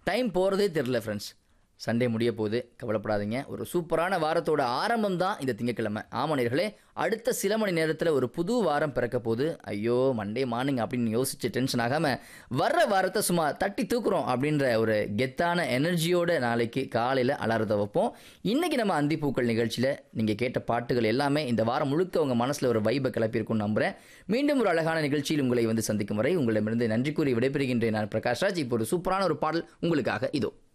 time போகிறதே தெரில friends Sunday முடிய போகுது கவலைப்படாதீங்க ஒரு சூப்பரான வாரத்தோட ஆரம்பம் தான் இந்த திங்கக்கிழமை ஆமணியர்களே அடுத்த சில மணி நேரத்தில் ஒரு புது வாரம் பிறக்க போகுது ஐயோ மண்டே மார்னிங் அப்படின்னு யோசிச்சு டென்ஷன் ஆகாமல் வர்ற வாரத்தை சும்மா தட்டி தூக்குறோம் அப்படின்ற ஒரு கெத்தான எனர்ஜியோட நாளைக்கு காலையில் அலாரத்தை வைப்போம் இன்றைக்கி நம்ம அந்திப்பூக்கள் நிகழ்ச்சியில் நீங்கள் கேட்ட பாட்டுகள் எல்லாமே இந்த வாரம் முழுக்க உங்கள் மனசில் ஒரு வைபை கிளப்பியிருக்கும்னு நம்புகிறேன் மீண்டும் ஒரு அழகான நிகழ்ச்சியில் உங்களை வந்து சந்திக்கும் வரை உங்களிடமிருந்து நன்றி கூறி விடைபெறுகின்றேன் நான் பிரகாஷ் ராஜ் இப்போ ஒரு சூப்பரான ஒரு பாடல் உங்களுக்காக இதோ